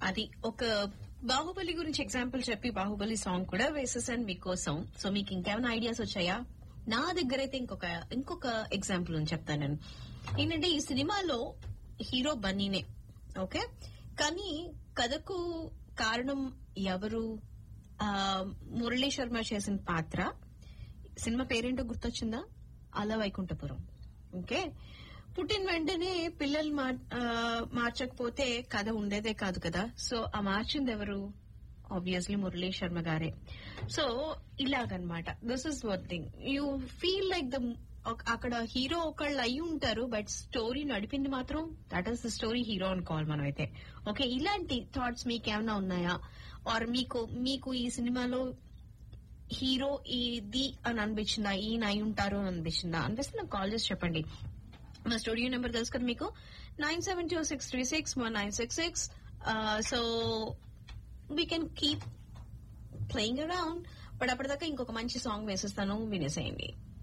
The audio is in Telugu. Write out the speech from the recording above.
అది ఒక బాహుబలి గురించి ఎగ్జాంపుల్ చెప్పి బాహుబలి సాంగ్ కూడా వేసేసాను మీకోసం సో మీకు ఇంకేమైనా ఐడియాస్ వచ్చాయా నా దగ్గర అయితే ఇంకొక ఇంకొక ఎగ్జాంపుల్ అని చెప్తాను నేను ఏంటంటే ఈ సినిమాలో హీరో బన్నీనే ఓకే కానీ కథకు కారణం ఎవరు ఆ, మురళీ శర్మ చేసిన పాత్ర సినిమా పేరేంటో గుర్తొచ్చిందా అలా వైకుంఠపురం ఓకే పుట్టిన వెంటనే పిల్లలు మార్- ఆ, మార్చకపోతే కథ ఉండేదే కాదు కదా సో ఆ మార్చింది ఎవరు ఆబ్వియస్లీ మురళీ శర్మ గారే సో ఇలాగనమాట this is one thing you feel like the అక్కడ హీరో ఒకళ్ళు అయి ఉంటారు బట్ స్టోరీ నడిపింది మాత్రం that is the story hero అనుకోవాలి మనం అయితే ఓకే ఇలాంటి థాట్స్ మీకు ఏమైనా ఉన్నాయా ఆర్ మీకు మీకు ఈ సినిమాలో హీరో ఇది అని అనిపించిందా ఈయన అయి ఉంటారు అని అనిపించిందా అనిపిస్తే నాకు కాల్ చేసి చెప్పండి మా స్టూడియో నెంబర్ తెలుసు కదా మీకు nine seven two six three six one nine six six so we can keep playing around but అప్పటిదాకా ఇంకొక మంచి సాంగ్ వేసేస్తాను వినేసేయండి